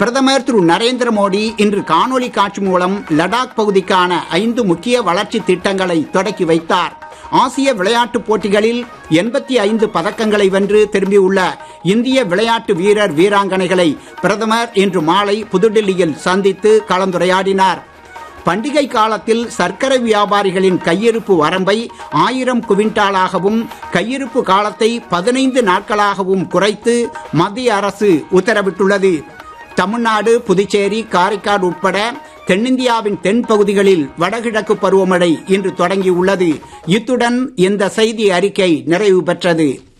பிரதமர் திரு நரேந்திர மோடி இன்று காணொலி காட்சி மூலம் லடாக் பகுதிக்கான ஐந்து முக்கிய வளர்ச்சி திட்டங்களை தொடக்கி வைத்தார் ஆசிய விளையாட்டுப் போட்டிகளில் எண்பத்தி ஐந்து பதக்கங்களை வென்று திரும்பியுள்ள இந்திய விளையாட்டு வீரர் வீராங்கனைகளை பிரதமர் இன்று மாலை புதுடில்லியில் சந்தித்து கலந்துரையாடினார் பண்டிகை காலத்தில் சர்க்கரை வியாபாரிகளின் கையிருப்பு வரம்பை ஆயிரம் குவிண்டாலாகவும் கையிருப்பு காலத்தை பதினைந்து நாட்களாகவும் குறைத்து மத்திய அரசு உத்தரவிட்டுள்ளது தமிழ்நாடு புதுச்சேரி காரைக்கால் உட்பட தென்னிந்தியாவின் தென் பகுதிகளில் வடகிழக்கு பருவமழை இன்று தொடங்கியுள்ளது இத்துடன் இந்த செய்தி அறிக்கை நிறைவு பெற்றது